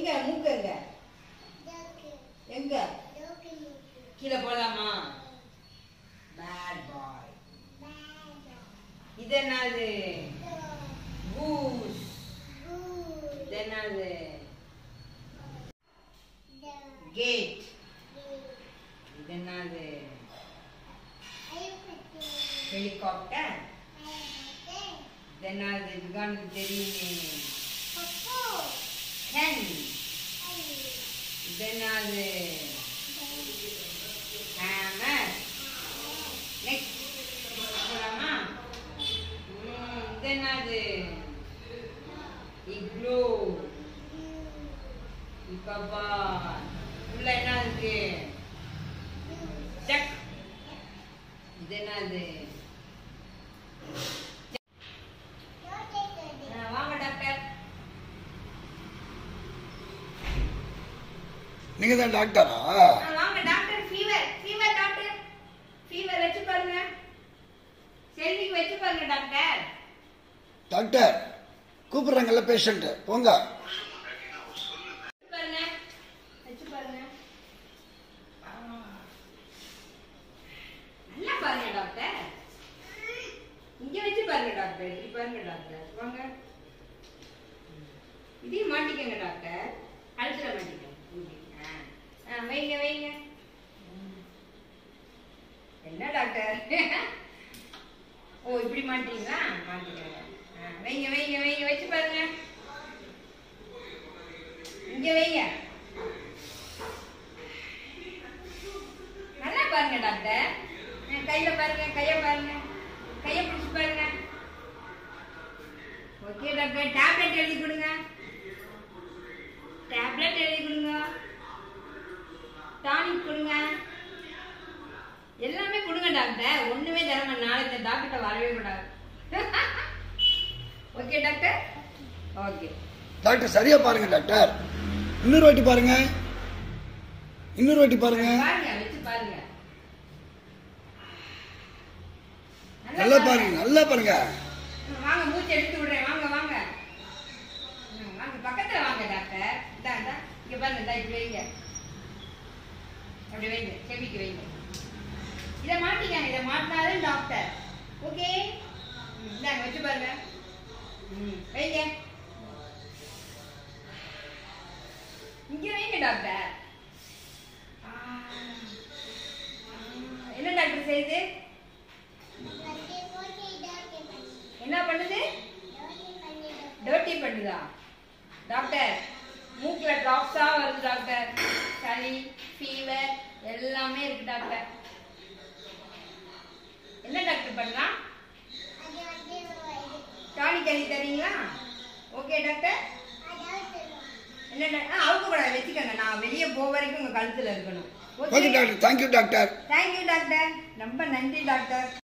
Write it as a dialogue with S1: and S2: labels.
S1: எங்க மூக்கு எங்க எங்க கீழே போலாமா பேட் பாய் இது என்னது கூஸ் இது என்னது கேட் இது என்னது ஹெலிகாப்டர் இது என்னது இதுகானுக்கு தெரியுமே ஹென் இது என்னது ஹேமர் நெக்ஸ்ட் போலாமா ம், இது என்னது இக்லோ இப்பப்பா உள்ள என்ன இருக்கு செக் இது என்னது ஆ, வாங்க டாக்டர்
S2: நீங்க தான் டாக்டரா
S1: ஆ, வாங்க doctor fever fever doctor fever வச்சு பாருங்க செல்விக்கு வச்சு பாருங்க டாக்டர்
S2: டாக்டர் கூப்பிடுறாங்கல்ல பேஷண்ட் போங்க
S1: வச்சு பாருங்க வச்சு பாருங்க ஆ. நல்லா பாருங்க டாக்டர் இங்க வச்சு பாருங்க டாக்டர் இப்படி பாருங்க டாக்டர் வாங்க இதையும் மாட்டிக்கங்க டாக்டர் கழுத்துல மாட்டிக்கங்க இங்க. ஆ. ஆ, வைங்க வைங்க ம். என்ன டாக்டர் ஓ இப்படி மாட்டீங்களா மாட்டிக்கங்க ஆ, வைங்க வைங்க வைங்க வச்சு பாருங்க இங்க வைங்க நல்லா பாருங்க டாக்டர் ஆ, கையில பாருங்க கைய பாருங்க கைய பிடிச்சு பாருங்க ஓகே டாக்டர் டேப்லெட் எழுதி கொடுங்க டேப்லெட் எழுதி கொடுங்க டானிக் கொடுங்க எல்லாமே கொடுங்க டாக்டர் ஒண்ணுமே தரமா நாளைக்கு இந்த டாக்டர்கிட்ட வரவே கூடாது ஓகே டாக்டர் ஓகே
S2: டாக்டர் சரியா பாருங்க டாக்டர் இன்னொரு வாட்டி பாருங்க இன்னொரு வாட்டி பாருங்க
S1: பாருங்க வச்சு பாருங்க
S2: நல்லா பாருங்க நல்லா பாருங்க
S1: ம், வாங்க மூச்சு எடுத்து விடுறேன் வாங்க வாங்க ம், வாங்க பக்கத்துல வாங்க டாக்டர் இந்தா இந்தா இங்க பாருங்க இந்தா இப்படி வைங்க அப்படி வைங்க செவிக்கு வைங்க இதை மாட்டிக்காங்க இதை மாட்டினாலும் டாக்டர் ஓகே ம், இந்தாங்க வச்சு பாருங்க ம் வைங்க இங்க வைங்க டாக்டர் ஆ, ஆ, என்ன டாக்டர் செய்யுது என்ன பண்ணுது டர்ட்டி பண்ணுதா டாக்டர் மூக்குல ட்ராப்ஸா வருது டாக்டர் சளி ஃபீவர் எல்லாமே இருக்கு டாக்டர் என்ன டாக்டர் பண்ணலாம் டானிக் எழுதி தரீங்களா ஓகே டாக்டர் என்ன டாக்டர் அவங்க கூட வச்சுக்கோங்க நான் வெளியே போக வரைக்கும் உங்க கழுத்துல இருக்கணும்
S2: okay doctor thank you doctor
S1: thank you doctor ரொம்ப நன்றி டாக்டர்